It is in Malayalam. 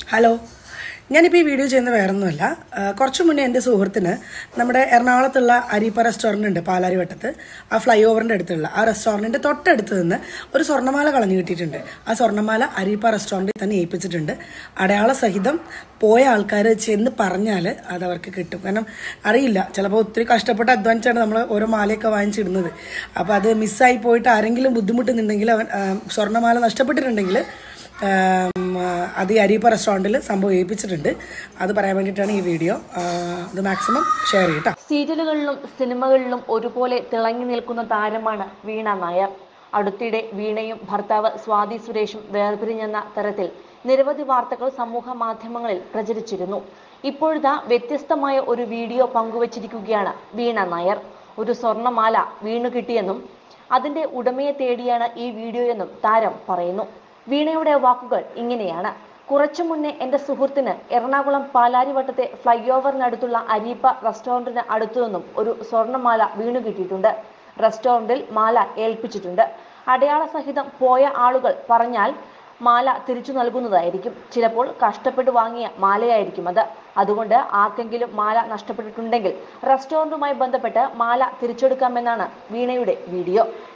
ഹലോ ഞാനിപ്പോൾ ഈ വീഡിയോ ചെയ്യുന്നത് വേറൊന്നുമല്ല ആ, കുറച്ച് മുന്നേ എൻ്റെ സുഹൃത്തിന് നമ്മുടെ എറണാകുളത്തുള്ള അരീപ്പ റെസ്റ്റോറൻ്റ് ഉണ്ട് പാലാരിവട്ടത്ത് ആ ഫ്ലൈ ഓവറിൻ്റെ അടുത്തുള്ള ആ റെസ്റ്റോറൻറ്റിൻ്റെ തൊട്ടടുത്ത് നിന്ന് ഒരു സ്വർണ്ണമാല കളഞ്ഞു കിട്ടിയിട്ടുണ്ട് ആ സ്വർണ്ണമാല അരീപ്പ റെസ്റ്റോറൻറ്റിൽ തന്നെ ഏൽപ്പിച്ചിട്ടുണ്ട് അടയാള സഹിതം പോയ ആൾക്കാർ ചെന്ന് പറഞ്ഞാൽ അത് അവർക്ക് കിട്ടും കാരണം അറിയില്ല ചിലപ്പോൾ ഒത്തിരി കഷ്ടപ്പെട്ട് അധ്വാനിച്ചാണ് നമ്മൾ ഓരോ മാലയൊക്കെ വാങ്ങിച്ചിടുന്നത് അപ്പോൾ അത് മിസ്സായി പോയിട്ട് ആരെങ്കിലും ബുദ്ധിമുട്ടുന്നുണ്ടെങ്കിൽ അവൻ ആ, സ്വർണ്ണമാല നഷ്ടപ്പെട്ടിട്ടുണ്ടെങ്കിൽ ആം, അത് ഈ അരീപ്പ റെസ്റ്റോറൻറ്റിൽ സംഭവം ഏൽപ്പിച്ചിട്ടുണ്ട് അത് പറയാൻ വേണ്ടിയിട്ടാണ് ഈ വീഡിയോ ആ, ഇത് മാക്സിമം ഷെയർ ചെയ്യട്ടോ സീരിയലുകളിലും സിനിമകളിലും ഒരുപോലെ തിളങ്ങി നിൽക്കുന്ന താരമാണ് വീണ നായർ അടുത്തിടെ വീണയും ഭർത്താവ് സ്വാതി സുരേഷും വേർപിരിഞ്ഞെന്ന തരത്തിൽ നിരവധി വാർത്തകൾ സമൂഹ മാധ്യമങ്ങളിൽ പ്രചരിച്ചിരുന്നു ഇപ്പോഴത്തെ വ്യത്യസ്തമായ ഒരു വീഡിയോ പങ്കുവച്ചിരിക്കുകയാണ് വീണ നായർ ഒരു സ്വർണ്ണമാല വീണു കിട്ടിയെന്നും അതിന്റെ ഉടമയെ തേടിയാണ് ഈ വീഡിയോ എന്നും താരം പറയുന്നു വീണയുടെ വാക്കുകൾ ഇങ്ങനെയാണ് കുറച്ചു മുന്നേ എന്റെ സുഹൃത്തിന് എറണാകുളം പാലാരിവട്ടത്തെ ഫ്ലൈ ഓവറിനടുത്തുള്ള അരീപ്പ റെസ്റ്റോറന്റിന് അടുത്തു നിന്നും ഒരു സ്വർണ്ണമാല വീണു കിട്ടിയിട്ടുണ്ട് റെസ്റ്റോറന്റിൽ മാല ഏൽപ്പിച്ചിട്ടുണ്ട് അടയാള സഹിതം പോയ ആളുകൾ പറഞ്ഞാൽ മാല തിരിച്ചു നൽകുന്നതായിരിക്കും ചിലപ്പോൾ കഷ്ടപ്പെട്ട് വാങ്ങിയ മാലയായിരിക്കും അത് അതുകൊണ്ട് ആർക്കെങ്കിലും മാല നഷ്ടപ്പെട്ടിട്ടുണ്ടെങ്കിൽ റെസ്റ്റോറന്റുമായി ബന്ധപ്പെട്ട് മാല തിരിച്ചെടുക്കാമെന്നാണ് വീണയുടെ വീഡിയോ